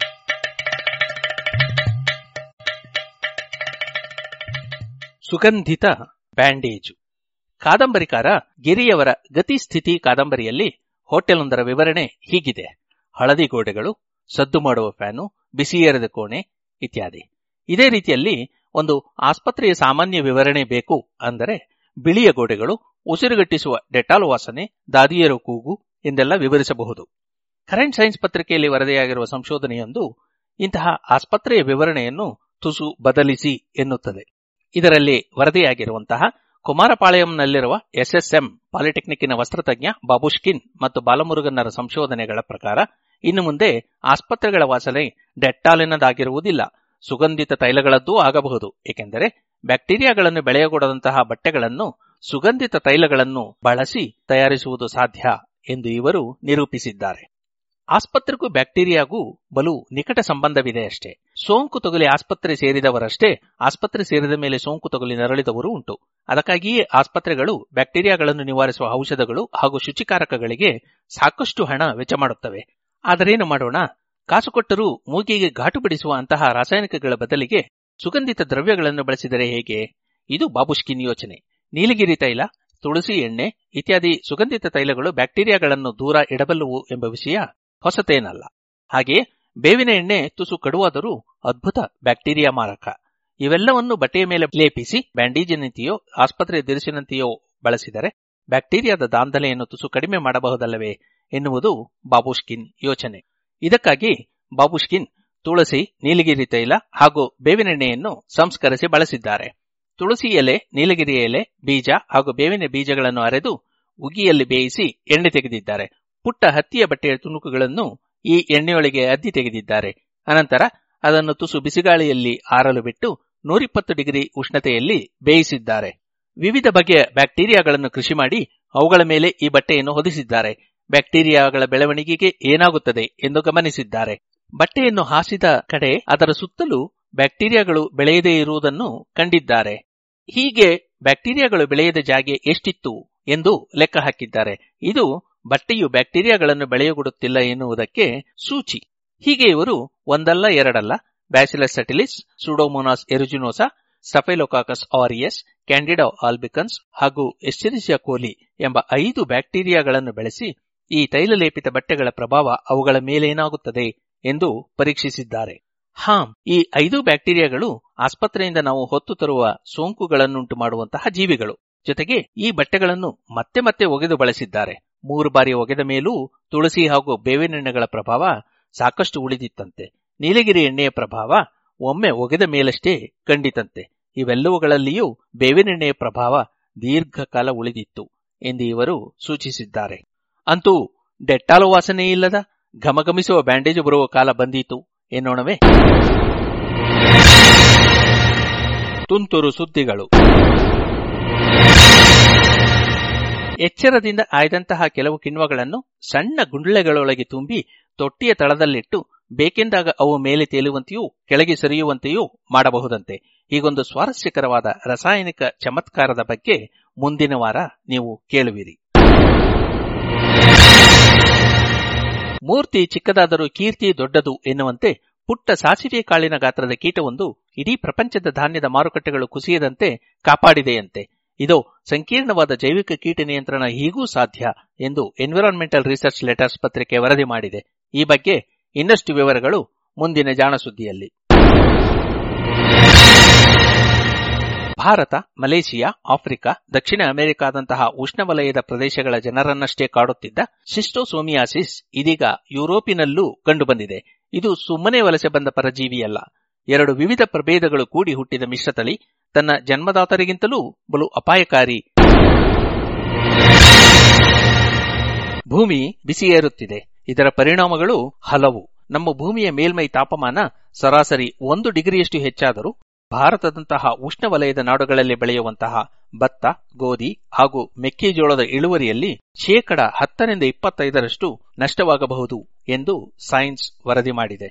ಸುಗಂಧಿತ ಬ್ಯಾಂಡೇಜು ಕಾದಂಬರಿಕಾರ ಗಿರಿಯವರ ಗತಿಸ್ಥಿತಿ ಕಾದಂಬರಿಯಲ್ಲಿ ಹೋಟೆಲೊಂದರ ವಿವರಣೆ ಹೀಗಿದೆ ಹಳದಿ ಗೋಡೆಗಳು ಸದ್ದು ಮಾಡುವ ಫ್ಯಾನು ಬಿಸಿಯೇರದ ಕೋಣೆ ಇತ್ಯಾದಿ ಇದೇ ರೀತಿಯಲ್ಲಿ ಒಂದು ಆಸ್ಪತ್ರೆಯ ಸಾಮಾನ್ಯ ವಿವರಣೆ ಬೇಕು ಅಂದರೆ ಬಿಳಿಯ ಗೋಡೆಗಳು ಉಸಿರುಗಟ್ಟಿಸುವ ಡೆಟಾಲ್ ವಾಸನೆ ದಾದಿಯರ ಕೂಗು ಎಂದೆಲ್ಲ ವಿವರಿಸಬಹುದು ಕರೆಂಟ್ ಸೈನ್ಸ್ ಪತ್ರಿಕೆಯಲ್ಲಿ ವರದಿಯಾಗಿರುವ ಸಂಶೋಧನೆಯೊಂದು ಇಂತಹ ಆಸ್ಪತ್ರೆಯ ವಿವರಣೆಯನ್ನು ತುಸು ಬದಲಿಸಿ ಎನ್ನುತ್ತದೆ ಇದರಲ್ಲಿ ವರದಿಯಾಗಿರುವಂತಹ ಕುಮಾರಪಾಳ್ಯಂನಲ್ಲಿರುವ ಎಸ್ಎಸ್ಎಂ ಪಾಲಿಟೆಕ್ನಿಕ್ಕಿನ ವಸ್ತ್ರತಜ್ಞ ಬಾಬುಷ್ಕಿನ್ ಮತ್ತು ಬಾಲಮುರುಗನ್ನರ ಸಂಶೋಧನೆಗಳ ಪ್ರಕಾರ ಇನ್ನು ಮುಂದೆ ಆಸ್ಪತ್ರೆಗಳ ವಾಸನೆ ಡೆಟ್ಟಾಲಿನದಾಗಿರುವುದಿಲ್ಲ ಸುಗಂಧಿತ ತೈಲಗಳದ್ದೂ ಆಗಬಹುದು ಏಕೆಂದರೆ ಬ್ಯಾಕ್ಟೀರಿಯಾಗಳನ್ನು ಬೆಳೆಯಗೊಡದಂತಹ ಬಟ್ಟೆಗಳನ್ನು ಸುಗಂಧಿತ ತೈಲಗಳನ್ನು ಬಳಸಿ ತಯಾರಿಸುವುದು ಸಾಧ್ಯ ಎಂದು ಇವರು ನಿರೂಪಿಸಿದ್ದಾರೆ ಆಸ್ಪತ್ರೆಗೂ ಬ್ಯಾಕ್ಟೀರಿಯಾಗೂ ಬಲು ನಿಕಟ ಸಂಬಂಧವಿದೆ ಅಷ್ಟೇ ಸೋಂಕು ತಗುಲಿ ಆಸ್ಪತ್ರೆ ಸೇರಿದವರಷ್ಟೇ ಆಸ್ಪತ್ರೆ ಸೇರಿದ ಮೇಲೆ ಸೋಂಕು ತಗುಲಿ ನರಳಿದವರು ಉಂಟು ಅದಕ್ಕಾಗಿಯೇ ಆಸ್ಪತ್ರೆಗಳು ಬ್ಯಾಕ್ಟೀರಿಯಾಗಳನ್ನು ನಿವಾರಿಸುವ ಔಷಧಗಳು ಹಾಗೂ ಶುಚಿಕಾರಕಗಳಿಗೆ ಸಾಕಷ್ಟು ಹಣ ವೆಚ್ಚ ಮಾಡುತ್ತವೆ ಆದರೇನು ಮಾಡೋಣ ಕಾಸು ಕೊಟ್ಟರೂ ಮೂಗಿಗೆ ಘಾಟು ಬಿಡಿಸುವ ಅಂತಹ ರಾಸಾಯನಿಕಗಳ ಬದಲಿಗೆ ಸುಗಂಧಿತ ದ್ರವ್ಯಗಳನ್ನು ಬಳಸಿದರೆ ಹೇಗೆ ಇದು ಬಾಬುಷ್ಕಿನ್ ಯೋಚನೆ ನೀಲಗಿರಿ ತೈಲ ತುಳಸಿ ಎಣ್ಣೆ ಇತ್ಯಾದಿ ಸುಗಂಧಿತ ತೈಲಗಳು ಬ್ಯಾಕ್ಟೀರಿಯಾಗಳನ್ನು ದೂರ ಇಡಬಲ್ಲವು ಎಂಬ ವಿಷಯ ಹೊಸತೇನಲ್ಲ ಹಾಗೆಯೇ ಬೇವಿನ ಎಣ್ಣೆ ತುಸು ಕಡುವಾದರೂ ಅದ್ಭುತ ಬ್ಯಾಕ್ಟೀರಿಯಾ ಮಾರಕ ಇವೆಲ್ಲವನ್ನು ಬಟ್ಟೆಯ ಮೇಲೆ ಲೇಪಿಸಿ ಬ್ಯಾಂಡೇಜಿನಂತೆಯೋ ಆಸ್ಪತ್ರೆ ದಿರಿಸಿನಂತೆಯೋ ಬಳಸಿದರೆ ಬ್ಯಾಕ್ಟೀರಿಯಾದ ದಾಂಧಲೆಯನ್ನು ತುಸು ಕಡಿಮೆ ಮಾಡಬಹುದಲ್ಲವೇ ಎನ್ನುವುದು ಬಾಬುಷ್ಕಿನ್ ಯೋಚನೆ ಇದಕ್ಕಾಗಿ ಬಾಬುಷ್ಕಿನ್ ತುಳಸಿ ನೀಲಗಿರಿ ತೈಲ ಹಾಗೂ ಬೇವಿನೆಣ್ಣೆಯನ್ನು ಸಂಸ್ಕರಿಸಿ ಬಳಸಿದ್ದಾರೆ ತುಳಸಿ ಎಲೆ ನೀಲಗಿರಿ ಎಲೆ ಬೀಜ ಹಾಗೂ ಬೇವಿನ ಬೀಜಗಳನ್ನು ಅರೆದು ಉಗಿಯಲ್ಲಿ ಬೇಯಿಸಿ ಎಣ್ಣೆ ತೆಗೆದಿದ್ದಾರೆ ಪುಟ್ಟ ಹತ್ತಿಯ ಬಟ್ಟೆಯ ತುಣುಕುಗಳನ್ನು ಈ ಎಣ್ಣೆಯೊಳಗೆ ಅದ್ದಿ ತೆಗೆದಿದ್ದಾರೆ ಅನಂತರ ಅದನ್ನು ತುಸು ಬಿಸಿಗಾಳಿಯಲ್ಲಿ ಆರಲು ಬಿಟ್ಟು ನೂರಿಪ್ಪತ್ತು ಡಿಗ್ರಿ ಉಷ್ಣತೆಯಲ್ಲಿ ಬೇಯಿಸಿದ್ದಾರೆ ವಿವಿಧ ಬಗೆಯ ಬ್ಯಾಕ್ಟೀರಿಯಾಗಳನ್ನು ಕೃಷಿ ಮಾಡಿ ಅವುಗಳ ಮೇಲೆ ಈ ಬಟ್ಟೆಯನ್ನು ಹೊದಿಸಿದ್ದಾರೆ ಬ್ಯಾಕ್ಟೀರಿಯಾಗಳ ಬೆಳವಣಿಗೆಗೆ ಏನಾಗುತ್ತದೆ ಎಂದು ಗಮನಿಸಿದ್ದಾರೆ ಬಟ್ಟೆಯನ್ನು ಹಾಸಿದ ಕಡೆ ಅದರ ಸುತ್ತಲೂ ಬ್ಯಾಕ್ಟೀರಿಯಾಗಳು ಬೆಳೆಯದೇ ಇರುವುದನ್ನು ಕಂಡಿದ್ದಾರೆ ಹೀಗೆ ಬ್ಯಾಕ್ಟೀರಿಯಾಗಳು ಬೆಳೆಯದ ಜಾಗೆ ಎಷ್ಟಿತ್ತು ಎಂದು ಲೆಕ್ಕ ಹಾಕಿದ್ದಾರೆ ಇದು ಬಟ್ಟೆಯು ಬ್ಯಾಕ್ಟೀರಿಯಾಗಳನ್ನು ಬೆಳೆಯಗೊಡುತ್ತಿಲ್ಲ ಎನ್ನುವುದಕ್ಕೆ ಸೂಚಿ ಹೀಗೆ ಇವರು ಒಂದಲ್ಲ ಎರಡಲ್ಲ Bacillus subtilis Pseudomonas aeruginosa Staphylococcus aureus Candida albicans ಹಾಗೂ ಎಸ್ಟೆರಿಸಿಯಾ ಕೋಲಿ ಎಂಬ ಐದು ಬ್ಯಾಕ್ಟೀರಿಯಾಗಳನ್ನು ಬೆಳೆಸಿ ಈ ತೈಲಲೇಪಿತ ಬಟ್ಟೆಗಳ ಪ್ರಭಾವ ಅವುಗಳ ಮೇಲೇನಾಗುತ್ತದೆ ಎಂದು ಪರೀಕ್ಷಿಸಿದ್ದಾರೆ ಹಾಂ ಈ ಐದು ಬ್ಯಾಕ್ಟೀರಿಯಾಗಳು ಆಸ್ಪತ್ರೆಯಿಂದ ನಾವು ಹೊತ್ತು ತರುವ ಸೋಂಕುಗಳನ್ನುಂಟು ಮಾಡುವಂತಹ ಜೀವಿಗಳು ಜೊತೆಗೆ ಈ ಬಟ್ಟೆಗಳನ್ನು ಮತ್ತೆ ಮತ್ತೆ ಒಗೆದು ಬಳಸಿದ್ದಾರೆ ಮೂರು ಬಾರಿ ಒಗೆದ ಮೇಲೂ ತುಳಸಿ ಹಾಗೂ ಬೇವಿನೆಣ್ಣೆಗಳ ಪ್ರಭಾವ ಸಾಕಷ್ಟು ಉಳಿದಿತ್ತಂತೆ ನೀಲಗಿರಿ ಎಣ್ಣೆಯ ಪ್ರಭಾವ ಒಮ್ಮೆ ಒಗೆದ ಮೇಲಷ್ಟೇ ಕಂಡಿತಂತೆ ಇವೆಲ್ಲವುಗಳಲ್ಲಿಯೂ ಬೇವಿನೆಣ್ಣೆಯ ಪ್ರಭಾವ ದೀರ್ಘಕಾಲ ಉಳಿದಿತ್ತು ಎಂದು ಇವರು ಸೂಚಿಸಿದ್ದಾರೆ ಅಂತೂ ಡೆಟ್ಟಾಲು ವಾಸನೆ ಇಲ್ಲದ ಘಮಘಮಿಸುವ ಬ್ಯಾಂಡೇಜ್ ಬರುವ ಕಾಲ ಬಂದೀತು ಎನ್ನೋಣವೇ ತುಂತುರು ಸುದ್ದಿಗಳು ಎಚ್ಚರದಿಂದ ಆಯ್ದಂತಹ ಕೆಲವು ಕಿಣ್ವಗಳನ್ನು ಸಣ್ಣ ಗುಂಡ್ಲೆಗಳೊಳಗೆ ತುಂಬಿ ತೊಟ್ಟಿಯ ತಳದಲ್ಲಿಟ್ಟು ಬೇಕೆಂದಾಗ ಅವು ಮೇಲೆ ತೇಲುವಂತೆಯೂ ಕೆಳಗೆ ಸರಿಯುವಂತೆಯೂ ಮಾಡಬಹುದಂತೆ ಹೀಗೊಂದು ಸ್ವಾರಸ್ಯಕರವಾದ ರಾಸಾಯನಿಕ ಚಮತ್ಕಾರದ ಬಗ್ಗೆ ಮುಂದಿನ ವಾರ ನೀವು ಕೇಳುವಿರಿ ಮೂರ್ತಿ ಚಿಕ್ಕದಾದರೂ ಕೀರ್ತಿ ದೊಡ್ಡದು ಎನ್ನುವಂತೆ ಪುಟ್ಟ ಸಾಸಿವೆ ಕಾಳಿನ ಗಾತ್ರದ ಕೀಟವೊಂದು ಇಡೀ ಪ್ರಪಂಚದ ಧಾನ್ಯದ ಮಾರುಕಟ್ಟೆಗಳು ಕುಸಿಯದಂತೆ ಕಾಪಾಡಿದೆಯಂತೆ ಇದು ಸಂಕೀರ್ಣವಾದ ಜೈವಿಕ ಕೀಟ ನಿಯಂತ್ರಣ ಹೀಗೂ ಸಾಧ್ಯ ಎಂದು ಎನ್ವಿರಾನ್ಮೆಂಟಲ್ ರಿಸರ್ಚ್ ಲೆಟರ್ಸ್ ಪತ್ರಿಕೆ ವರದಿ ಮಾಡಿದೆ ಈ ಬಗ್ಗೆ ಇನ್ನಷ್ಟು ವಿವರಗಳು ಮುಂದಿನ ಜಾಣಸುದ್ದಿಯಲ್ಲಿ ಭಾರತ ಮಲೇಷಿಯಾ ಆಫ್ರಿಕಾ ದಕ್ಷಿಣ ಅಮೆರಿಕಾದಂತಹ ಉಷ್ಣವಲಯದ ಪ್ರದೇಶಗಳ ಜನರನ್ನಷ್ಟೇ ಕಾಡುತ್ತಿದ್ದ ಸಿಸ್ಟೋಸೋಮಿಯಾಸಿಸ್ ಇದೀಗ ಯುರೋಪಿನಲ್ಲೂ ಕಂಡುಬಂದಿದೆ ಇದು ಸುಮ್ಮನೆ ವಲಸೆ ಬಂದ ಪರಜೀವಿಯಲ್ಲ ಎರಡು ವಿವಿಧ ಪ್ರಭೇದಗಳು ಕೂಡಿ ಹುಟ್ಟಿದ ಮಿಶ್ರತಳಿ ತನ್ನ ಜನ್ಮದಾತರಿಗಿಂತಲೂ ಬಲು ಅಪಾಯಕಾರಿ ಭೂಮಿ ಬಿಸಿಯೇರುತ್ತಿದೆ ಇದರ ಪರಿಣಾಮಗಳು ಹಲವು ನಮ್ಮ ಭೂಮಿಯ ಮೇಲ್ಮೈ ತಾಪಮಾನ ಸರಾಸರಿ ಒಂದು ಡಿಗ್ರಿಯಷ್ಟು ಹೆಚ್ಚಾದರೂ ಭಾರತದಂತಹ ಉಷ್ಣವಲಯದ ನಾಡುಗಳಲ್ಲಿ ಬೆಳೆಯುವಂತಹ ಭತ್ತ ಗೋಧಿ ಹಾಗೂ ಮೆಕ್ಕೆಜೋಳದ ಇಳುವರಿಯಲ್ಲಿ ಶೇಕಡ ಹತ್ತರಿಂದ ಇಪ್ಪತ್ತೈದರಷ್ಟು ನಷ್ಟವಾಗಬಹುದು ಎಂದು ಸೈನ್ಸ್ ವರದಿ ಮಾಡಿದೆ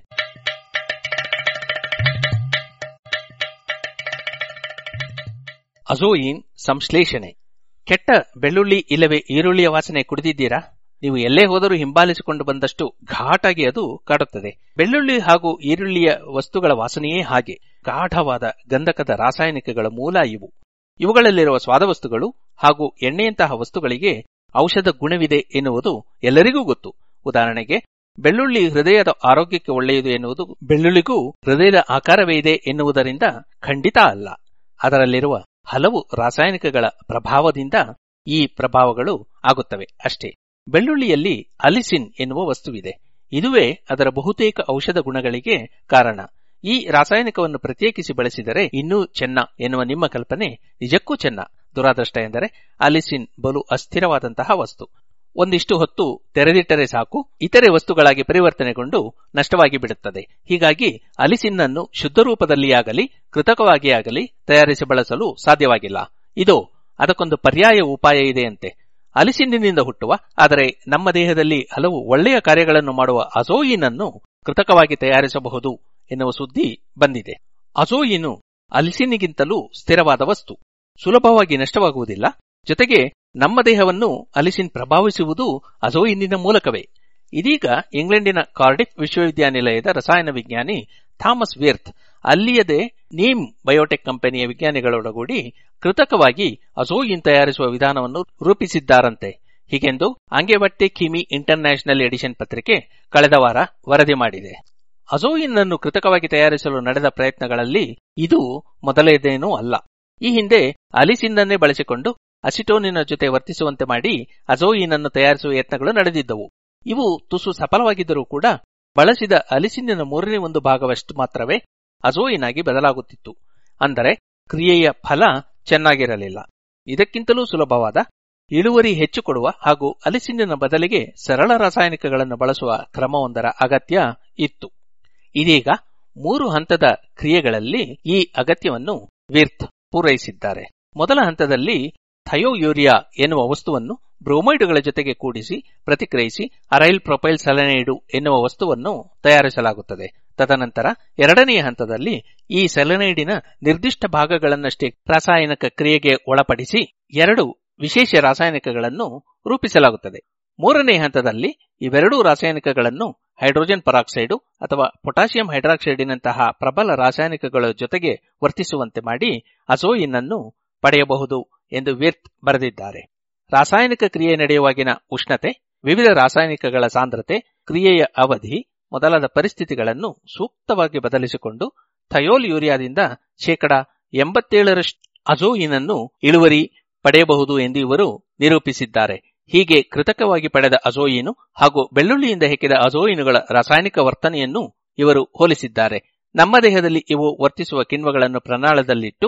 ಅಜೋಯಿನ್ ಸಂಶ್ಲೇಷಣೆ ಕೆಟ್ಟ ಬೆಳ್ಳುಳ್ಳಿ ಇಲ್ಲವೇ ಈರುಳ್ಳಿಯ ವಾಸನೆ ಕುಡಿದಿದ್ದೀರಾ ನೀವು ಎಲ್ಲೇ ಹೋದರೂ ಹಿಂಬಾಲಿಸಿಕೊಂಡು ಬಂದಷ್ಟು ಘಾಟಾಗಿ ಅದು ಕಾಡುತ್ತದೆ ಬೆಳ್ಳುಳ್ಳಿ ಹಾಗೂ ಈರುಳ್ಳಿಯ ವಸ್ತುಗಳ ವಾಸನೆಯೇ ಹಾಗೆ ಗಾಢವಾದ ಗಂಧಕದ ರಾಸಾಯನಿಕಗಳ ಮೂಲ ಇವು ಇವುಗಳಲ್ಲಿರುವ ಸ್ವಾದವಸ್ತುಗಳು ಹಾಗೂ ಎಣ್ಣೆಯಂತಹ ವಸ್ತುಗಳಿಗೆ ಔಷಧ ಗುಣವಿದೆ ಎನ್ನುವುದು ಎಲ್ಲರಿಗೂ ಗೊತ್ತು ಉದಾಹರಣೆಗೆ ಬೆಳ್ಳುಳ್ಳಿ ಹೃದಯದ ಆರೋಗ್ಯಕ್ಕೆ ಒಳ್ಳೆಯದು ಎನ್ನುವುದು ಬೆಳ್ಳುಳ್ಳಿಗೂ ಹೃದಯದ ಆಕಾರವೇ ಇದೆ ಎನ್ನುವುದರಿಂದ ಖಂಡಿತ ಅಲ್ಲ ಅದರಲ್ಲಿರುವ ಹಲವು ರಾಸಾಯನಿಕಗಳ ಪ್ರಭಾವದಿಂದ ಈ ಪ್ರಭಾವಗಳು ಆಗುತ್ತವೆ ಅಷ್ಟೇ ಬೆಳ್ಳುಳ್ಳಿಯಲ್ಲಿ ಅಲಿಸಿನ್ ಎನ್ನುವ ವಸ್ತುವಿದೆ ಇದುವೇ ಅದರ ಬಹುತೇಕ ಔಷಧ ಗುಣಗಳಿಗೆ ಕಾರಣ ಈ ರಾಸಾಯನಿಕವನ್ನು ಪ್ರತ್ಯೇಕಿಸಿ ಬಳಸಿದರೆ ಇನ್ನೂ ಚೆನ್ನ ಎನ್ನುವ ನಿಮ್ಮ ಕಲ್ಪನೆ ನಿಜಕ್ಕೂ ಚೆನ್ನ ದುರಾದೃಷ್ಟ ಎಂದರೆ ಅಲಿಸಿನ್ ಬಲು ಅಸ್ಥಿರವಾದಂತಹ ವಸ್ತು ಒಂದಿಷ್ಟು ಹೊತ್ತು ತೆರೆದಿಟ್ಟರೆ ಸಾಕು ಇತರೆ ವಸ್ತುಗಳಾಗಿ ಪರಿವರ್ತನೆಗೊಂಡು ನಷ್ಟವಾಗಿ ಬಿಡುತ್ತದೆ ಹೀಗಾಗಿ ಅಲಿಸಿನ್ ಅನ್ನು ಶುದ್ಧ ರೂಪದಲ್ಲಿಯಾಗಲಿ ಕೃತಕವಾಗಿ ಆಗಲಿ ತಯಾರಿಸಿ ಬಳಸಲು ಸಾಧ್ಯವಾಗಿಲ್ಲ ಇದು ಅದಕ್ಕೊಂದು ಪರ್ಯಾಯ ಉಪಾಯ ಇದೆಯಂತೆ ಅಲಿಸಿನ್ನಿನಿಂದ ಹುಟ್ಟುವ ಆದರೆ ನಮ್ಮ ದೇಹದಲ್ಲಿ ಹಲವು ಒಳ್ಳೆಯ ಕಾರ್ಯಗಳನ್ನು ಮಾಡುವ ಅಜೋಯಿನ್ ಅನ್ನು ಕೃತಕವಾಗಿ ತಯಾರಿಸಬಹುದು ಎನ್ನುವ ಸುದ್ದಿ ಬಂದಿದೆ ಅಜೋಯಿನು ಅಲಿಸಿನ್ನಿಗಿಂತಲೂ ಸ್ಥಿರವಾದ ವಸ್ತು ಸುಲಭವಾಗಿ ನಷ್ಟವಾಗುವುದಿಲ್ಲ ಜೊತೆಗೆ ನಮ್ಮ ದೇಹವನ್ನು ಅಲಿಸಿನ್ ಪ್ರಭಾವಿಸುವುದು ಅಜೋಯಿನ್ನಿನ ಮೂಲಕವೇ ಇದೀಗ ಇಂಗ್ಲೆಂಡಿನ ಕಾರ್ಡಿಫ್ ವಿಶ್ವವಿದ್ಯಾನಿಲಯದ ರಸಾಯನ ವಿಜ್ಞಾನಿ ಥಾಮಸ್ ವಿರ್ತ್ ಅಲ್ಲಿಯದೇ ನೀಮ್ ಬಯೋಟೆಕ್ ಕಂಪನಿಯ ವಿಜ್ಞಾನಿಗಳೊಡಗೂಡಿ ಕೃತಕವಾಗಿ ಅಜೋಯಿನ್ ತಯಾರಿಸುವ ವಿಧಾನವನ್ನು ರೂಪಿಸಿದ್ದಾರಂತೆ ಹೀಗೆಂದು ಅಂಗೆವಟ್ಟೆ ಕಿಮಿ ಇಂಟರ್ನ್ಯಾಷನಲ್ ಎಡಿಷನ್ ಪತ್ರಿಕೆ ಕಳೆದ ವಾರ ವರದಿ ಮಾಡಿದೆ ಅಜೋಯಿನ್ ಅನ್ನು ಕೃತಕವಾಗಿ ತಯಾರಿಸಲು ನಡೆದ ಪ್ರಯತ್ನಗಳಲ್ಲಿ ಇದು ಮೊದಲನೇದೇನೂ ಅಲ್ಲ ಈ ಹಿಂದೆ ಅಲಿಸಿನ್ನನ್ನೇ ಬಳಸಿಕೊಂಡು ಅಸಿಟೋನಿನ ಜೊತೆ ವರ್ತಿಸುವಂತೆ ಮಾಡಿ ಅಜೋಯಿನ್ ಅನ್ನು ತಯಾರಿಸುವ ಯತ್ನಗಳು ನಡೆದಿದ್ದವು ಇವು ತುಸು ಸಫಲವಾಗಿದ್ದರೂ ಕೂಡ ಬಳಸಿದ ಅಲಿಸಿನ್ನಿನ ಮೂರನೇ ಒಂದು ಭಾಗವಷ್ಟು ಮಾತ್ರವೇ ಅಜೋಯಿನ್ ಆಗಿ ಬದಲಾಗುತ್ತಿತ್ತು ಅಂದರೆ ಕ್ರಿಯೆಯ ಫಲ ಚೆನ್ನಾಗಿರಲಿಲ್ಲ ಇದಕ್ಕಿಂತಲೂ ಸುಲಭವಾದ ಇಳುವರಿ ಹೆಚ್ಚು ಕೊಡುವ ಹಾಗೂ ಅಲಿಸಿನ್ನಿನ ಬದಲಿಗೆ ಸರಳ ರಾಸಾಯನಿಕಗಳನ್ನು ಬಳಸುವ ಕ್ರಮವೊಂದರ ಅಗತ್ಯ ಇತ್ತು ಇದೀಗ ಮೂರು ಹಂತದ ಕ್ರಿಯೆಗಳಲ್ಲಿ ಈ ಅಗತ್ಯವನ್ನು ವಿರ್ತ್ ಪೂರೈಸಿದ್ದಾರೆ ಮೊದಲ ಹಂತದಲ್ಲಿ ಥಯೋಯೂರಿಯಾ ಎನ್ನುವ ವಸ್ತುವನ್ನು ಬ್ರೋಮೈಡುಗಳ ಜೊತೆಗೆ ಕೂಡಿಸಿ ಪ್ರತಿಕ್ರಿಯಿಸಿ ಅರೈಲ್ ಪ್ರೊಪೈಲ್ ಸೆಲೆನೈಡು ಎನ್ನುವ ವಸ್ತುವನ್ನು ತಯಾರಿಸಲಾಗುತ್ತದೆ ತದನಂತರ ಎರಡನೆಯ ಹಂತದಲ್ಲಿ ಈ ಸೆಲೆನೈಡಿನ ನಿರ್ದಿಷ್ಟ ಭಾಗಗಳನ್ನಷ್ಟೇ ರಾಸಾಯನಿಕ ಕ್ರಿಯೆಗೆ ಒಳಪಡಿಸಿ ಎರಡು ವಿಶೇಷ ರಾಸಾಯನಿಕಗಳನ್ನು ರೂಪಿಸಲಾಗುತ್ತದೆ ಮೂರನೇ ಹಂತದಲ್ಲಿ ಇವೆರಡೂ ರಾಸಾಯನಿಕಗಳನ್ನು ಹೈಡ್ರೋಜನ್ ಪರಾಕ್ಸೈಡು ಅಥವಾ ಪೊಟ್ಯಾಸಿಯಂ ಹೈಡ್ರಾಕ್ಸೈಡಿನಂತಹ ಪ್ರಬಲ ರಾಸಾಯನಿಕಗಳ ಜೊತೆಗೆ ವರ್ತಿಸುವಂತೆ ಮಾಡಿ ಅಜೋಯಿನ್ ಅನ್ನು ಪಡೆಯಬಹುದು ಎಂದು ವಿರ್ತ್ ಬರೆದಿದ್ದಾರೆ ರಾಸಾಯನಿಕ ಕ್ರಿಯೆ ನಡೆಯುವಾಗಿನ ಉಷ್ಣತೆ ವಿವಿಧ ರಾಸಾಯನಿಕಗಳ ಸಾಂದ್ರತೆ ಕ್ರಿಯೆಯ ಅವಧಿ ಮೊದಲಾದ ಪರಿಸ್ಥಿತಿಗಳನ್ನು ಸೂಕ್ತವಾಗಿ ಬದಲಿಸಿಕೊಂಡು ಥಯೋಲ್ ಯೂರಿಯಾದಿಂದ ಶೇಕಡ ಎಂಬತ್ತೇಳರಷ್ಟು ಅಜೋಯಿನ್ ಅನ್ನು ಇಳುವರಿ ಪಡೆಯಬಹುದು ಎಂದು ಇವರು ನಿರೂಪಿಸಿದ್ದಾರೆ ಹೀಗೆ ಕೃತಕವಾಗಿ ಪಡೆದ ಅಜೋಯಿನು ಹಾಗೂ ಬೆಳ್ಳುಳ್ಳಿಯಿಂದ ಹೆಕ್ಕಿದ ಅಜೋಯಿನುಗಳ ರಾಸಾಯನಿಕ ವರ್ತನೆಯನ್ನು ಇವರು ಹೋಲಿಸಿದ್ದಾರೆ ನಮ್ಮ ದೇಹದಲ್ಲಿ ಇವು ವರ್ತಿಸುವ ಕಿಣ್ವಗಳನ್ನು ಪ್ರಣಾಳದಲ್ಲಿಟ್ಟು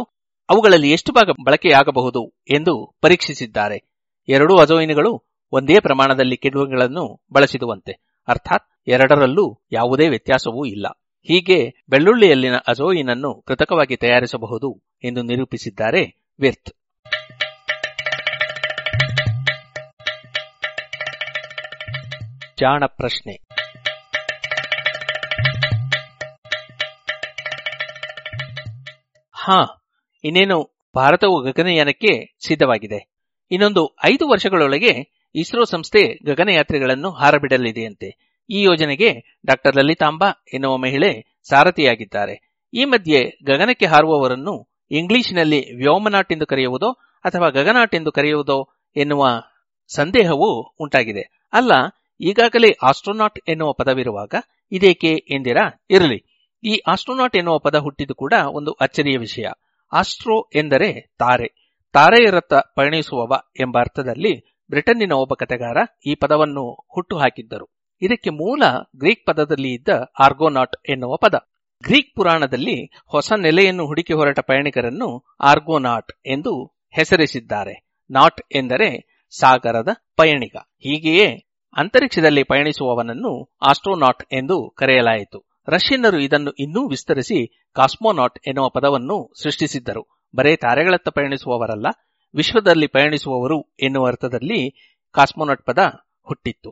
ಅವುಗಳಲ್ಲಿ ಎಷ್ಟು ಭಾಗ ಬಳಕೆಯಾಗಬಹುದು ಎಂದು ಪರೀಕ್ಷಿಸಿದ್ದಾರೆ ಎರಡೂ ಅಜೋಯಿನ್ಗಳು ಒಂದೇ ಪ್ರಮಾಣದಲ್ಲಿ ಕಿಣ್ವಗಳನ್ನು ಬಳಸಿದುವಂತೆ ಅರ್ಥಾತ್ ಎರಡರಲ್ಲೂ ಯಾವುದೇ ವ್ಯತ್ಯಾಸವೂ ಇಲ್ಲ ಹೀಗೆ ಬೆಳ್ಳುಳ್ಳಿಯಲ್ಲಿನ ಅಜೋಯಿನ್ ಅನ್ನು ಕೃತಕವಾಗಿ ತಯಾರಿಸಬಹುದು ಎಂದು ನಿರೂಪಿಸಿದ್ದಾರೆ ವಿರ್ತ್ ಜಾಣ ಪ್ರಶ್ನೆ ಹಾ ಇನ್ನೇನು ಭಾರತವು ಗಗನಯಾನಕ್ಕೆ ಸಿದ್ಧವಾಗಿದೆ ಇನ್ನೊಂದು ಐದು ವರ್ಷಗಳೊಳಗೆ ಇಸ್ರೋ ಸಂಸ್ಥೆ ಗಗನಯಾತ್ರಿಗಳನ್ನು ಹಾರಬಿಡಲಿದೆಯಂತೆ ಈ ಯೋಜನೆಗೆ ಡಾಕ್ಟರ್ ಲಲಿತಾಂಬಾ ಎನ್ನುವ ಮಹಿಳೆ ಸಾರಥಿಯಾಗಿದ್ದಾರೆ ಈ ಮಧ್ಯೆ ಗಗನಕ್ಕೆ ಹಾರುವವರನ್ನು ಇಂಗ್ಲಿಷಿನಲ್ಲಿ ವ್ಯೋಮನಾಟ್ ಎಂದು ಕರೆಯುವುದೋ ಅಥವಾ ಗಗನಾಟ್ ಎಂದು ಕರೆಯುವುದೋ ಎನ್ನುವ ಸಂದೇಹವೂ ಉಂಟಾಗಿದೆ ಅಲ್ಲ ಈಗಾಗಲೇ ಆಸ್ಟ್ರೋನಾಟ್ ಎನ್ನುವ ಪದವಿರುವಾಗ ಇದೇಕೆ ಎಂದಿರಾ ಇರಲಿ ಈ ಆಸ್ಟ್ರೋನಾಟ್ ಎನ್ನುವ ಪದ ಹುಟ್ಟಿದ್ದು ಕೂಡ ಒಂದು ಅಚ್ಚರಿಯ ವಿಷಯ ಆಸ್ಟ್ರೋ ಎಂದರೆ ತಾರೆ ತಾರೆಯರತ್ತ ಪಯಣಿಸುವವ ಎಂಬ ಅರ್ಥದಲ್ಲಿ ಬ್ರಿಟನ್ನಿನ ಒಬ್ಬ ಕತೆಗಾರ ಈ ಪದವನ್ನು ಹುಟ್ಟು ಹಾಕಿದ್ದರು ಇದಕ್ಕೆ ಮೂಲ ಗ್ರೀಕ್ ಪದದಲ್ಲಿ ಇದ್ದ ಆರ್ಗೋನಾಟ್ ಎನ್ನುವ ಪದ ಗ್ರೀಕ್ ಪುರಾಣದಲ್ಲಿ ಹೊಸ ನೆಲೆಯನ್ನು ಹುಡುಕಿ ಹೊರಟ ಪಯಣಿಕರನ್ನು ಆರ್ಗೋನಾಟ್ ಎಂದು ಹೆಸರಿಸಿದ್ದಾರೆ ನಾಟ್ ಎಂದರೆ ಸಾಗರದ ಪಯಣಿಕ ಹೀಗೆಯೇ ಅಂತರಿಕ್ಷದಲ್ಲಿ ಪಯಣಿಸುವವನನ್ನು ಆಸ್ಟ್ರೋನಾಟ್ ಎಂದು ಕರೆಯಲಾಯಿತು ರಷ್ಯನ್ನರು ಇದನ್ನು ಇನ್ನೂ ವಿಸ್ತರಿಸಿ ಕಾಸ್ಮೋನಾಟ್ ಎನ್ನುವ ಪದವನ್ನು ಸೃಷ್ಟಿಸಿದ್ದರು ಬರೇ ತಾರೆಗಳತ್ತ ಪಯಣಿಸುವವರಲ್ಲ ವಿಶ್ವದಲ್ಲಿ ಪಯಣಿಸುವವರು ಎನ್ನುವ ಅರ್ಥದಲ್ಲಿ ಕಾಸ್ಮೋನಾಟ್ ಪದ ಹುಟ್ಟಿತ್ತು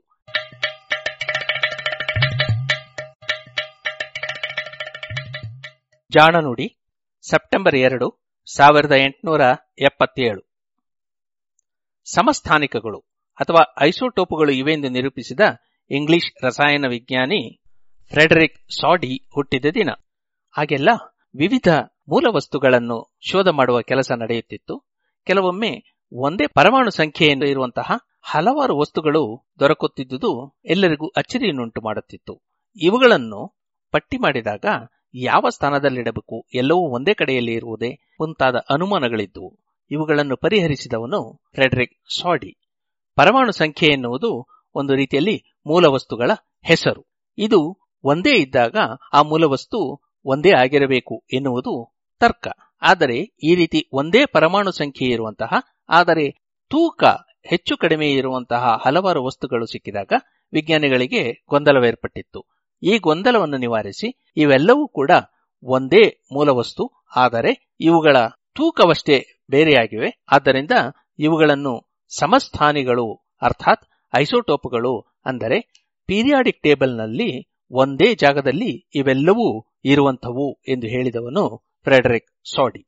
ಜಾಣನುಡಿ ಸೆಪ್ಟೆಂಬರ್ ಎರಡು ಸಾವಿರದ ಎಂಟುನೂರ ಎಪ್ಪತ್ತೇಳು ಸಮಸ್ಥಾನಿಕಗಳು ಅಥವಾ ಐಸೋಟೋಪುಗಳು ಇವೆಂದು ನಿರೂಪಿಸಿದ ಇಂಗ್ಲಿಷ್ ರಸಾಯನ ವಿಜ್ಞಾನಿ ಫ್ರೆಡರಿಕ್ ಸಾಡಿ ಹುಟ್ಟಿದ ದಿನ ಹಾಗೆಲ್ಲ ವಿವಿಧ ಮೂಲವಸ್ತುಗಳನ್ನು ಶೋಧ ಮಾಡುವ ಕೆಲಸ ನಡೆಯುತ್ತಿತ್ತು ಕೆಲವೊಮ್ಮೆ ಒಂದೇ ಪರಮಾಣು ಸಂಖ್ಯೆಯಿಂದ ಇರುವಂತಹ ಹಲವಾರು ವಸ್ತುಗಳು ದೊರಕುತ್ತಿದ್ದುದು ಎಲ್ಲರಿಗೂ ಅಚ್ಚರಿಯನ್ನುಂಟು ಮಾಡುತ್ತಿತ್ತು ಇವುಗಳನ್ನು ಪಟ್ಟಿ ಮಾಡಿದಾಗ ಯಾವ ಸ್ಥಾನದಲ್ಲಿಡಬೇಕು ಎಲ್ಲವೂ ಒಂದೇ ಕಡೆಯಲ್ಲಿ ಇರುವುದೇ ಮುಂತಾದ ಅನುಮಾನಗಳಿದ್ದುವು ಇವುಗಳನ್ನು ಪರಿಹರಿಸಿದವನು ಫ್ರೆಡರಿಕ್ ಸಾಡಿ ಪರಮಾಣು ಸಂಖ್ಯೆ ಎನ್ನುವುದು ಒಂದು ರೀತಿಯಲ್ಲಿ ಮೂಲವಸ್ತುಗಳ ಹೆಸರು ಇದು ಒಂದೇ ಇದ್ದಾಗ ಆ ಮೂಲವಸ್ತು ಒಂದೇ ಆಗಿರಬೇಕು ಎನ್ನುವುದು ತರ್ಕ ಆದರೆ ಈ ರೀತಿ ಒಂದೇ ಪರಮಾಣು ಸಂಖ್ಯೆ ಇರುವಂತಹ ಆದರೆ ತೂಕ ಹೆಚ್ಚು ಕಡಿಮೆ ಇರುವಂತಹ ಹಲವಾರು ವಸ್ತುಗಳು ಸಿಕ್ಕಿದಾಗ ವಿಜ್ಞಾನಿಗಳಿಗೆ ಗೊಂದಲವೇರ್ಪಟ್ಟಿತ್ತು ಈ ಗೊಂದಲವನ್ನು ನಿವಾರಿಸಿ ಇವೆಲ್ಲವೂ ಕೂಡ ಒಂದೇ ಮೂಲವಸ್ತು ಆದರೆ ಇವುಗಳ ತೂಕವಷ್ಟೇ ಬೇರೆಯಾಗಿವೆ ಆದ್ದರಿಂದ ಇವುಗಳನ್ನು ಸಮಸ್ಥಾನಿಗಳು ಅರ್ಥಾತ್ ಐಸೋಟೋಪ್ಗಳು ಅಂದರೆ ಪೀರಿಯಾಡಿಕ್ ಟೇಬಲ್ನಲ್ಲಿ ಒಂದೇ ಜಾಗದಲ್ಲಿ ಇವೆಲ್ಲವೂ ಇರುವಂಥವು ಎಂದು ಹೇಳಿದವನು ಫ್ರೆಡರಿಕ್ ಸಾಡಿ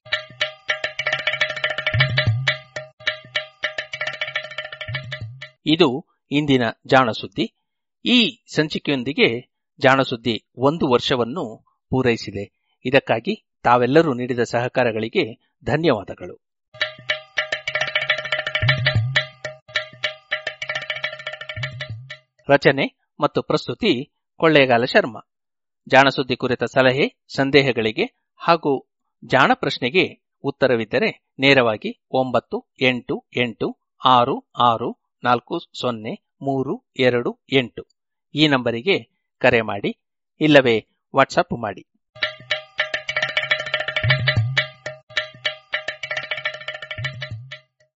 ಇದು ಇಂದಿನ ಜಾಣಸುದ್ದಿ ಈ ಸಂಚಿಕೆಯೊಂದಿಗೆ ಜಾಣಸುದ್ದಿ ಒಂದು ವರ್ಷವನ್ನು ಪೂರೈಸಿದೆ ಇದಕ್ಕಾಗಿ ತಾವೆಲ್ಲರೂ ನೀಡಿದ ಸಹಕಾರಗಳಿಗೆ ಧನ್ಯವಾದಗಳು ರಚನೆ ಮತ್ತು ಪ್ರಸ್ತುತಿ ಕೊಳ್ಳೇಗಾಲ ಶರ್ಮಾ ಜಾಣಸುದ್ದಿ ಕುರಿತ ಸಲಹೆ ಸಂದೇಹಗಳಿಗೆ ಹಾಗೂ ಜಾಣ ಪ್ರಶ್ನೆಗೆ ಉತ್ತರವಿದ್ದರೆ ನೇರವಾಗಿ ಒಂಬತ್ತು ಎಂಟು ಎಂಟು ಆರು ಆರು ನಾಲ್ಕು ಸೊನ್ನೆ ಮೂರು ಎರಡು ಎಂಟು ಈ ನಂಬರಿಗೆ ಕರೆ ಮಾಡಿ ಇಲ್ಲವೇ ವಾಟ್ಸಪ್ ಮಾಡಿ